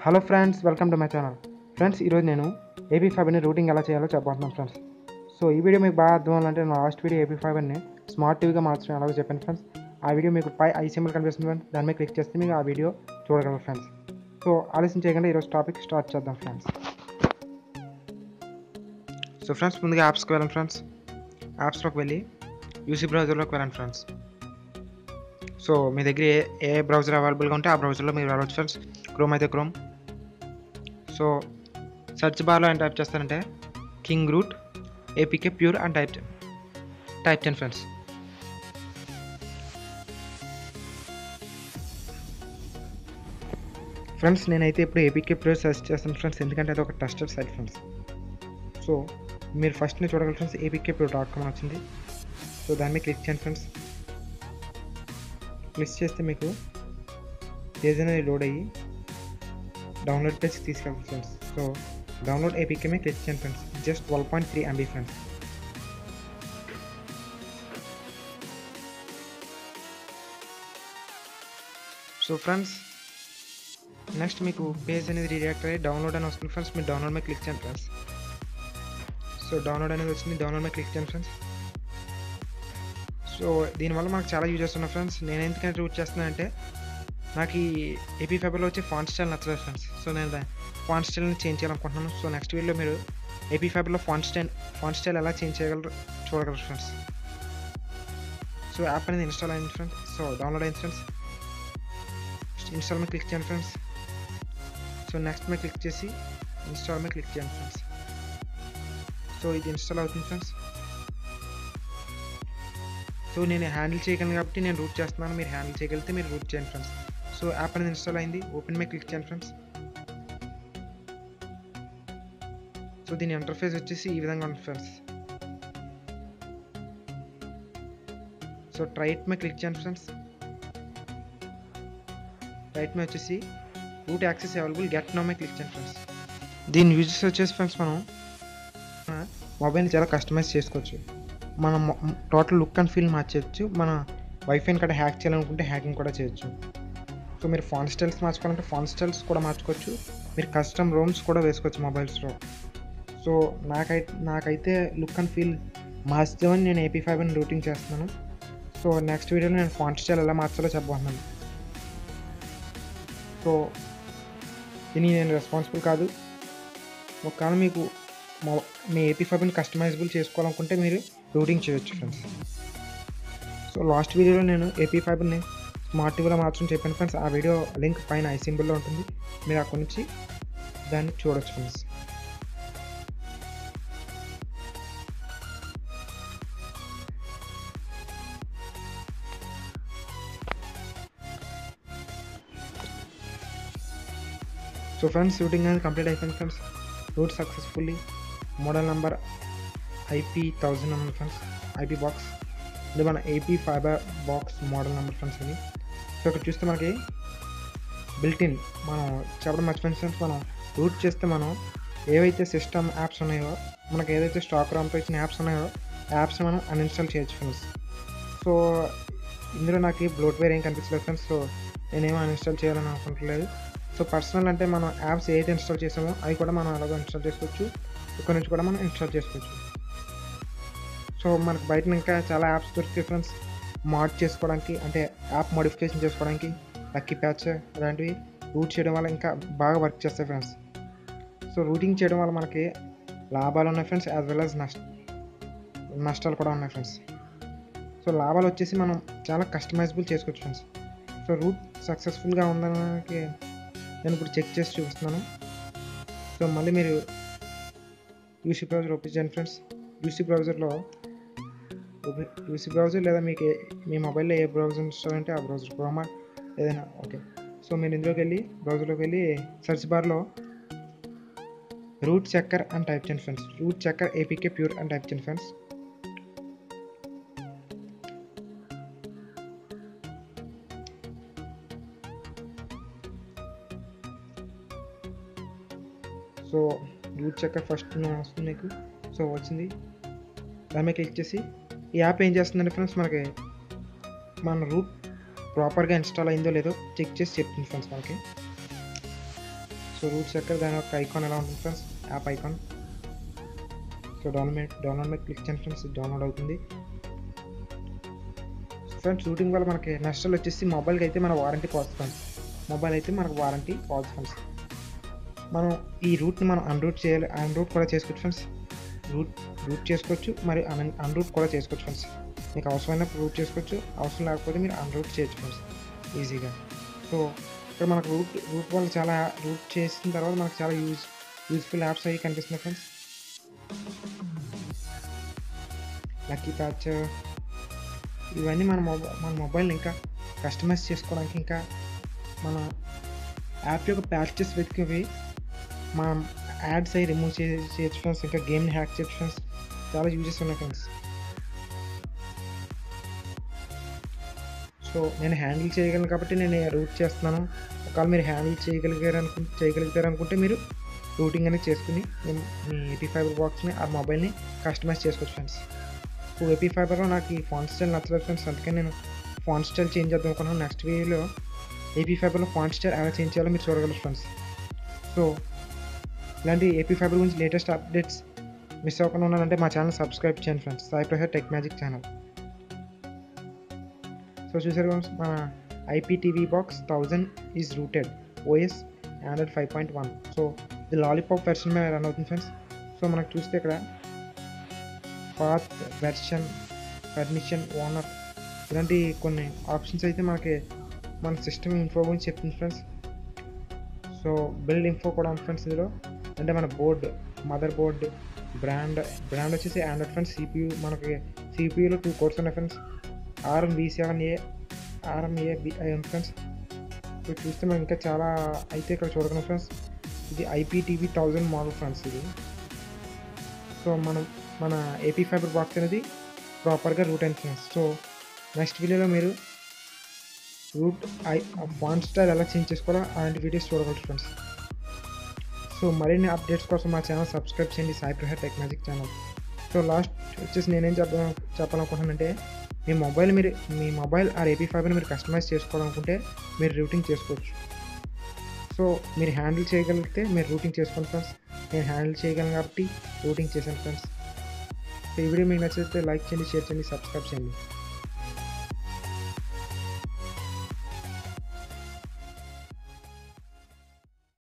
hello friends welcome to my channel friends ఈరోజు నేను AP ఫైబర్ని రూటింగ్ ఎలా చేయాలో చెప్పబోతున్నాను ఫ్రెండ్స్ సో ఈ వీడియో మీకు బాగా అర్థం అవ్వాలంటే నా లాస్ట్ వీడియో ఏపీ ఫైబర్ని స్మార్ట్ టీవీగా మార్చడం ఎలాగో చెప్పాను ఫ్రెండ్స్ ఆ వీడియో మీకు పై ఐ సింబల్ కనిపిస్తుంది ఫ్రెండ్స్ దాని మీద క్లిక్ చేస్తే మీకు ఆ వీడియో చూడగలరు ఫ్రెండ్స్ సో ఆలస్యం చేయకుండా ఈరోజు టాపిక్ స్టార్ట్ చేద్దాం ఫ్రెండ్స్ సో ఫ్రెండ్స్ ముందుగా యాప్స్కి వెళ్ళండి ఫ్రెండ్స్ యాప్స్లోకి వెళ్ళి యూసీ బ్రౌజర్లోకి వెళ్ళండి ఫ్రెండ్స్ సో మీ దగ్గర ఏ ఏ బ్రౌజర్ అవైలబుల్గా ఉంటే ఆ బ్రౌజర్లో మీరు వెళ్ళవచ్చు ఫ్రెండ్స్ క్రోమ్ అయితే క్రోమ్ సో సెర్చ్ బార్లో ఏం టైప్ చేస్తారంటే కింగ్ రూట్ ఏపీకే ప్యూర్ అని టైప్ టైప్ చేయండి ఫ్రెండ్స్ ఫ్రెండ్స్ నేనైతే ఇప్పుడు ఏపీకే ప్యూర్ సెర్చ్ చేస్తాను ఫ్రెండ్స్ ఎందుకంటే అది ఒక ట్రస్టెడ్ సైట్ ఫ్రెండ్స్ సో మీరు ఫస్ట్ చూడగలరు friends APK Pure dot com వచ్చింది సో దాని మీద క్లిక్ చేయండి ఫ్రెండ్స్ క్లిక్ చేస్తే మీకు పేజ్ అనేది లోడ్ అయ్యి డౌన్లోడ్ పేజ్ తీసుకెళ్తాం ఫ్రెండ్స్ సో డౌన్లోడ్ ఏపీకే మీద క్లిక్ చేయండి friends just twelve point three MB friends so friends next మీకు పేజ్ అనేది రియాక్ట్ అయ్యి డౌన్లోడ్ అని వస్తుంది ఫ్రెండ్స్ మీరు డౌన్లోడ్ మీద క్లిక్ చేయండి ఫ్రెండ్స్ సో డౌన్లోడ్ అనేది వచ్చింది డౌన్లోడ్ మీద క్లిక్ చేయండి ఫ్రెండ్స్ సో దీనివల్ల మనకు చాలా యూజెస్ ఉన్నాయి ఫ్రెండ్స్ నేను ఎందుకంటే యూజ్ చేస్తున్నానంటే నాకు ఈ ఏపీ ఫైబర్లో వచ్చే ఫాంట్ స్టైల్ నచ్చలేదు ఫ్రెండ్స్ సో నేను ఫాంట్ స్టైల్ని చేంజ్ చేయాలనుకుంటున్నాను సో నెక్స్ట్ వీడియోలో మీరు ఏపీ ఫైబర్లో ఫాంట్ స్టైల్ ఫాంట్ స్టైల్ ఎలా చేంజ్ చేయగలరు చూడగలరు ఫ్రెండ్స్ సో యాప్ అనేది ఇన్స్టాల్ అయింది ఫ్రెండ్స్ సో డౌన్లోడ్ అయింది ఫ్రెండ్స్ ఇన్స్టాల్ మీద క్లిక్ చేయండి ఫ్రెండ్స్ సో నెక్స్ట్ మీద క్లిక్ చేసి ఇన్స్టాల్ మీద క్లిక్ చేయండి ఫ్రెండ్స్ సో ఇది ఇన్స్టాల్ అవుతుంది ఫ్రెండ్స్ సో నేను హ్యాండిల్ చేయగలను కాబట్టి నేను రూట్ చేస్తున్నాను మీరు హ్యాండిల్ చేయగలిగితే మీరు రూట్ చేయండి ఫ్రెండ్స్ సో యాప్ అనేది ఇన్స్టాల్ అయింది ఓపెన్ మీద క్లిక్ చేయండి ఫ్రెండ్స్ సో దీని ఇంటర్ఫేస్ వచ్చేసి ఈ విధంగా ఉంది ఫ్రెండ్స్ సో ట్రైట్ మీద క్లిక్ చేయండి ఫ్రెండ్స్ రైట్ మీద వచ్చేసి root access available get no మీద క్లిక్ చేయండి ఫ్రెండ్స్ దీని యూజెస్ వచ్చేసి ఫ్రెండ్స్ మనం మొబైల్ చాలా కస్టమైజ్ చేసుకోవచ్చు మనం టోటల్ లుక్ అండ్ ఫీల్ మార్చేయచ్చు మన వైఫైని కూడా హ్యాక్ చేయాలనుకుంటే హ్యాకింగ్ కూడా చేయొచ్చు సో మీరు ఫాన్ స్టైల్స్ మార్చుకోవాలంటే ఫాన్ స్టైల్స్ కూడా మార్చుకోవచ్చు మీరు కస్టమ్ రోమ్స్ కూడా వేసుకోవచ్చు మొబైల్స్లో సో నాకైతే నాకైతే లుక్ అండ్ ఫీల్ మార్చుదామని నేను ఏపీ ఫైవ్ని రూటింగ్ చేస్తున్నాను సో నెక్స్ట్ వీడియోలో నేను ఫాంట్ స్టైల్ ఎలా మార్చాలో చెప్పబోతున్నాను సో దీనికి నేను రెస్పాన్సిబుల్ కాదు ఒకవేళ మీకు మీ ఏపీ ఫైబ్ని కస్టమైజబుల్ చేసుకోవాలనుకుంటే మీరు రూటింగ్ చేయొచ్చు ఫ్రెండ్స్ సో లాస్ట్ వీడియోలో నేను ఏపీ ఫైబర్ని స్మార్ట్ టీవీలో మార్చడం చెప్పాను ఫ్రెండ్స్ ఆ వీడియో లింక్ పైన ఐ సింబుల్లో ఉంటుంది మీరు అక్కడి నుంచి దాన్ని చూడొచ్చు ఫ్రెండ్స్ సో ఫ్రెండ్స్ షూటింగ్ అనేది కంప్లీట్ అయిపోయింది friends root successfully model number IP thousand number friends IP box ఇది మన AP fibre box model number friends ఇది సో ఇక్కడ చూస్తే మనకి బిల్టిన్ మనం చెప్పడం మర్చిపోయిన ఫ్రెండ్స్ మనం రూట్ చేస్తే మనం ఏవైతే సిస్టమ్ యాప్స్ ఉన్నాయో మనకి ఏదైతే స్టాక్ రామ్తో ఇచ్చిన యాప్స్ ఉన్నాయో యాప్స్ మనం అన్ఇన్స్టాల్ చేయొచ్చు ఫ్రెండ్స్ సో ఇందులో నాకు బ్లోట్వేర్ ఏం కనిపించలేదు ఫ్రెండ్స్ సో నేనేమో అన్ఇన్స్టాల్ చేయాలని అనుకుంటలేదు సో పర్సనల్ అంటే మనం యాప్స్ ఏదైతే ఇన్స్టాల్ చేసామో అవి కూడా మనం అలాగే ఇన్స్టాల్ చేసుకోవచ్చు ఇక్కడ నుంచి కూడా మనం ఇన్స్టాల్ చేసుకోవచ్చు సో మనకు బయట ఇంకా చాలా యాప్స్ దొరుకుతాయి ఫ్రెండ్స్ మాడ్ చేసుకోవడానికి అంటే యాప్ మోడిఫికేషన్ చేసుకోవడానికి లక్కీ ప్యాచ్ అలాంటివి రూట్ చేయడం వల్ల ఇంకా బాగా వర్క్ చేస్తాయి ఫ్రెండ్స్ సో రూటింగ్ చేయడం వల్ల మనకి లాభాలు ఉన్నాయి ఫ్రెండ్స్ యాజ్ వెల్ యాజ్ నష్ట నష్టాలు కూడా ఉన్నాయి ఫ్రెండ్స్ సో లాభాలు వచ్చేసి మనం చాలా కస్టమైజబుల్ చేసుకోవచ్చు ఫ్రెండ్స్ సో రూట్ సక్సెస్ఫుల్గా ఉండడానికి నేను ఇప్పుడు చెక్ చేసి చూపిస్తున్నాను సో మళ్ళీ మీరు యూసీ బ్రౌజర్ ఓపెన్ చేయండి ఫ్రెండ్స్ యూసీ బ్రౌజర్లో యూసీ బ్రౌజర్ లేదా మీకు మీ మొబైల్లో ఏ బ్రౌజర్ ఇన్స్టాల్ అంటే ఆ బ్రౌజర్ క్రోమా ఏదైనా ఓకే సో మీరు ఇందులోకి వెళ్ళి బ్రౌజర్లోకి వెళ్ళి సెర్చ్ బార్లో రూట్ చెక్కర్ అని టైప్ చేయండి friends root checker APK pure అని టైప్ చేయండి friends so root checker first వస్తుంది మీకు సో వచ్చింది దాని మీద క్లిక్ చేసి ఈ యాప్ ఏం చేస్తుందంటే ఫ్రెండ్స్ మనకి మన రూట్ ప్రాపర్గా ఇన్స్టాల్ అయిందో లేదో చెక్ చేసి చెప్తుంది ఫ్రెండ్స్ మనకి సో రూట్స్ ఎక్కడ దాని యొక్క ఐకాన్ ఎలా ఉంటుంది friends app icon so download download మీద క్లిక్ చేయండి ఫ్రెండ్స్ డౌన్లోడ్ అవుతుంది ఫ్రెండ్స్ షూటింగ్ వల్ల మనకి నష్టాలు వచ్చేసి మొబైల్కి అయితే మన వారంటీ పోతుంది ఫ్రెండ్స్ మొబైల్ అయితే మనకు వారంటీ పోతుంది ఫ్రెండ్స్ మనం ఈ రూట్ని మనం అన్రూట్ చేయాలి అన్రూట్ కూడా చేసుకోవచ్చు ఫ్రెండ్స్ రూట్ రూట్ చేసుకోవచ్చు మరి అన్ అన్రూట్ కూడా చేసుకోవచ్చు ఫ్రెండ్స్ మీకు అవసరమైనప్పుడు రూట్ చేసుకోవచ్చు అవసరం లేకపోతే మీరు అన్రూట్ చేయొచ్చు ఫ్రెండ్స్ ఈజీగా సో ఇక్కడ మనకు రూట్ రూట్ వల్ల చాలా రూట్ చేసిన తర్వాత మనకు చాలా యూజ్ యూజ్ఫుల్ యాప్స్ అవి కనిపిస్తున్నాయి ఫ్రెండ్స్ లక్కీ ప్యాచ్ ఇవన్నీ మన మొబైల్ మన మొబైల్ ఇంకా కస్టమైజ్ చేసుకోవడానికి ఇంకా మన యాప్ యొక్క ప్యాచెస్ వెతికివి మనం యాడ్స్ అవి రిమూవ్ చే చేయొచ్చు ఫ్రెండ్స్ ఇంకా గేమ్ని హ్యాక్ చేయొచ్చు ఫ్రెండ్స్ చాలా యూజెస్ ఉన్నాయి ఫ్రెండ్స్ సో నేను హ్యాండిల్ చేయగలను కాబట్టి నేను రూట్ చేస్తున్నాను ఒకవేళ మీరు హ్యాండిల్ చేయగలిగారు అనుకు చేయగలుగుతారు అనుకుంటే మీరు రూటింగ్ అనేది చేసుకుని మీ- మీ ఏపీ ఫైబర్ బాక్స్ని ఆ మొబైల్ని కస్టమైజ్ చేసుకోవచ్చు ఫ్రెండ్స్ సో ఏపీ ఫైబర్లో నాకు ఈ ఫాంట్ స్టైల్ నచ్చలేదు ఫ్రెండ్స్ అందుకని నేను ఫాంట్ స్టైల్ చేంజ్ చేద్దాం అనుకున్నాను నెక్స్ట్ వీడియోలో ఏపీ ఫైబర్లో ఫాంట్ స్టైల్ ఎలా చేంజ్ చేయాలో మీరు చూడగలరు ఫ్రెండ్స్ సో ఇలాంటి ఏపీ ఫైబర్ గురించి లేటెస్ట్ అప్డేట్స్ మిస్ అవ్వకుండా ఉన్నారంటే మా ఛానల్ సబ్స్క్రైబ్ చేయండి friends Sai Prasad tech magic channel so చూసారు ఫ్రెండ్స్ మన IPTV box thousand is rooted OS Android five point one so ఇది లాలీపాప్ వెర్షన్ మీద రన్ అవుతుంది ఫ్రెండ్స్ సో మనకు చూస్తే ఇక్కడ పాత్ వెర్షన్ పర్మిషన్ ఓనర్ ఇలాంటి కొన్ని ఆప్షన్స్ అయితే మనకి మన సిస్టమ్ ఇన్ఫో గురించి చెప్తుంది ఫ్రెండ్స్ సో బిల్డ్ ఇన్ఫో కూడా ఉంది ఫ్రెండ్స్ ఇందులో అంటే మన board mother board brand brand వచ్చేసి ఆండ్రాయిడ్ ఫ్రెండ్స్ సిపియూ మనకి సిపియూలో టూ కోర్స్ ఉన్నాయి friends ARM V seven A ARM A B I ఉంది ఫ్రెండ్స్ సో చూస్తే మనం ఇంకా చాలా అయితే ఇక్కడ చూడగలం ఫ్రెండ్స్ ఇది ఐపీటీవీ థౌజండ్ మోడల్ ఫ్రెండ్స్ ఇది సో మనం మన ఏపీ ఫైబర్ బాక్స్ అనేది ప్రాపర్గా రూట్ అయింది ఫ్రెండ్స్ సో నెక్స్ట్ వీడియోలో మీరు రూట్ ఐ ఫాంట్ స్టైల్ ఎలా చేంజ్ చేసుకోవాలో అలాంటి వీడియోస్ చూడగలరు ఫ్రెండ్స్ సో మరిన్ని అప్డేట్స్ కోసం మా ఛానల్ సబ్స్క్రైబ్ చేయండి సాయి ప్రహార్ tech magic channel so last వచ్చేసి నేనేం చెప్ప చెప్పాలనుకుంటున్నానంటే మీ మొబైల్ మీరు మీ మొబైల్ ఆ ఏపీ ఫైబర్ని మీరు కస్టమైజ్ చేసుకోవాలనుకుంటే మీరు రూటింగ్ చేసుకోవచ్చు సో మీరు హ్యాండిల్ చేయగలిగితే మీరు రూటింగ్ చేసుకోండి ఫ్రెండ్స్ నేను హ్యాండిల్ చేయగలను కాబట్టి రూటింగ్ చేశాను ఫ్రెండ్స్ సో ఈ వీడియో మీకు నచ్చితే లైక్ చేయండి షేర్ చేయండి సబ్స్క్రైబ్ చేయండి